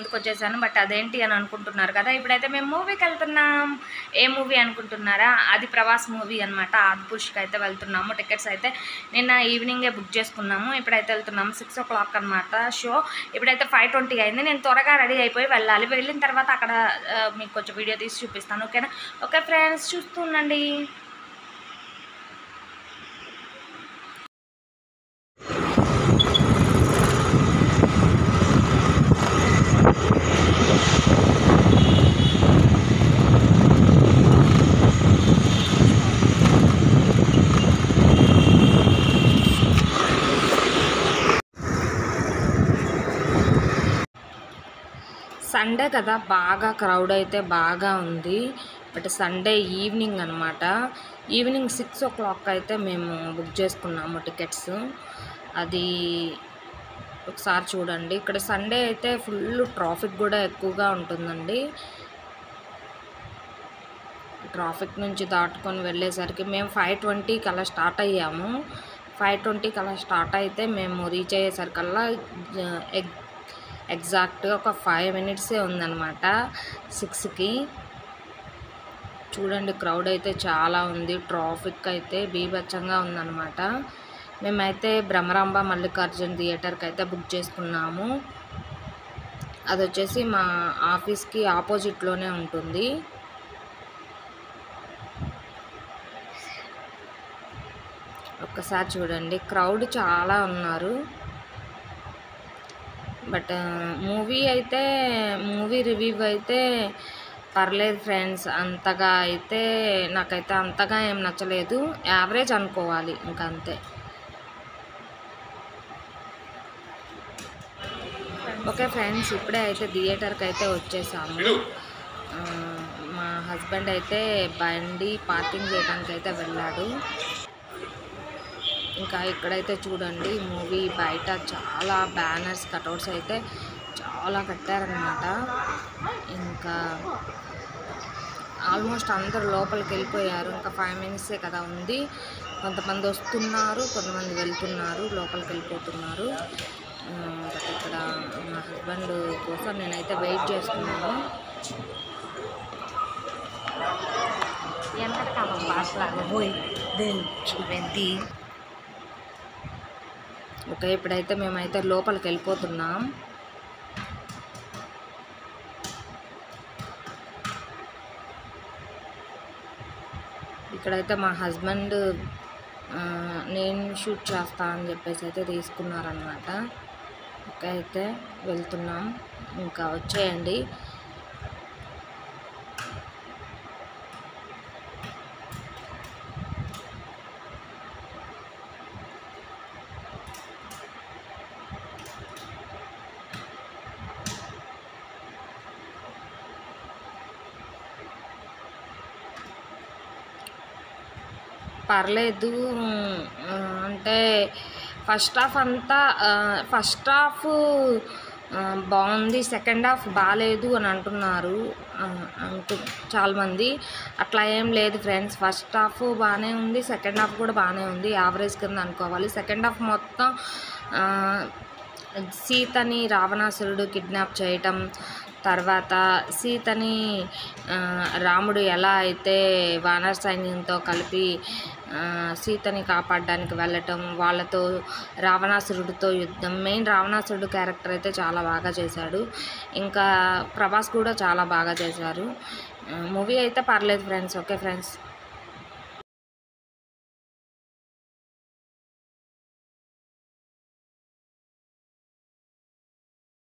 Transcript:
గుర్తుకు వచ్చేసాను బట్ అదేంటి అని అనుకుంటున్నారు కదా ఇప్పుడైతే మేము మూవీకి వెళ్తున్నాం ఏ మూవీ అనుకుంటున్నారా అది ప్రవాస్ మూవీ అనమాట ఆదిపుష్కి అయితే వెళ్తున్నాము టికెట్స్ అయితే నిన్న ఈవినింగే బుక్ చేసుకున్నాము ఇప్పుడైతే వెళ్తున్నాము సిక్స్ ఓ క్లాక్ అనమాట షో ఇప్పుడైతే ఫైవ్ ట్వంటీ అయింది నేను త్వరగా రెడీ అయిపోయి వెళ్ళాలి వెళ్ళిన తర్వాత అక్కడ ఆ, మీకు కొంచెం వీడియో తీసి చూపిస్తాను ఓకేనా ఓకే ఫ్రెండ్స్ చూస్తూ ఉండండి సండే కదా బాగా క్రౌడ్ అయితే బాగా ఉంది బట్ సండే ఈవినింగ్ అనమాట ఈవినింగ్ సిక్స్ ఓ క్లాక్ అయితే మేము బుక్ చేసుకున్నాము టికెట్స్ అది ఒకసారి చూడండి ఇక్కడ సండే అయితే ఫుల్ ట్రాఫిక్ కూడా ఎక్కువగా ఉంటుందండి ట్రాఫిక్ నుంచి దాటుకొని వెళ్ళేసరికి మేము ఫైవ్ ట్వంటీకి అలా స్టార్ట్ అయ్యాము ఫైవ్ ట్వంటీకి అలా స్టార్ట్ అయితే మేము రీచ్ అయ్యేసరికల్లా జ- ఎగ్ ఎగ్జాక్ట్గా ఒక ఫైవ్ మినిట్సే ఉందన్నమాట సిక్స్కి చూడండి క్రౌడ్ అయితే చాలా ఉంది ట్రాఫిక్ అయితే బీభత్సంగా ఉందన్నమాట మేమైతే భ్రమరాంబ మల్లికార్జున్ థియేటర్కి అయితే బుక్ చేసుకున్నాము అది వచ్చేసి మా ఆఫీస్కి ఆపోజిట్లోనే ఉంటుంది ఒక్కసారి చూడండి క్రౌడ్ చాలా ఉన్నారు బట్ మూవీ అయితే మూవీ రివ్యూ అయితే పర్లేదు ఫ్రెండ్స్ అంతగా అయితే నాకైతే అంతగా ఏం నచ్చలేదు యావరేజ్ అనుకోవాలి ఇంకా అంతే ఓకే ఫ్రెండ్స్ ఇప్పుడే అయితే థియేటర్కి అయితే వచ్చేసాము ఆ, మా హస్బెండ్ అయితే బండి పార్కింగ్ చేయడానికి అయితే వెళ్ళాడు ఇంకా ఇక్కడైతే చూడండి మూవీ బయట చాలా బ్యానర్స్ కటౌట్స్ అయితే చాలా కట్టారనమాట ఇంకా ఆల్మోస్ట్ అందరు లోపలికి వెళ్ళిపోయారు ఇంకా ఫైవ్ మినిట్సే కదా ఉంది కొంతమంది వస్తున్నారు కొంతమంది వెళ్తున్నారు లోపలికి వెళ్ళిపోతున్నారు ఆ, బట్ ఇక్కడ మా హస్బెండ్ కోసం నేనైతే వెయిట్ చేస్తున్నాను ఎంత కాలం భాషలాగా పోయి చూపెంది ఓకే ఇప్పుడైతే మేమైతే లోపలికి వెళ్ళిపోతున్నాం ఇక్కడైతే మా హస్బెండ్ ఆ, నేను షూట్ చేస్తా అని చెప్పేసి అయితే తీసుకున్నారనమాట ఓకే అయితే వెళ్తున్నాం ఇంకా వచ్చేయండి పర్లేదు ఆ, అంటే ఫస్ట్ హాఫ్ అంతా ఫస్ట్ హాఫ్ బాగుంది సెకండ్ హాఫ్ బాగాలేదు అని అంటున్నారు ఆ, అంటూ చాలామంది అట్లా ఏం లేదు ఫ్రెండ్స్ ఫస్ట్ హాఫ్ బాగానే ఉంది సెకండ్ హాఫ్ కూడా బాగానే ఉంది యావరేజ్ కింద అనుకోవాలి సెకండ్ హాఫ్ మొత్తం ఆ, సీతని రావణాసురుడు కిడ్నాప్ చేయటం తర్వాత సీతని ఆ, రాముడు ఎలా అయితే వానర సైన్యంతో కలిపి ఆ, సీతని కాపాడడానికి వెళ్ళటం వాళ్ళతో రావణాసురుడితో యుద్ధం మెయిన్ రావణాసురుడు క్యారెక్టర్ అయితే చాలా బాగా చేశాడు ఇంకా ప్రభాస్ కూడా చాలా బాగా చేశారు మూవీ అయితే పర్లేదు ఫ్రెండ్స్ ఓకే ఫ్రెండ్స్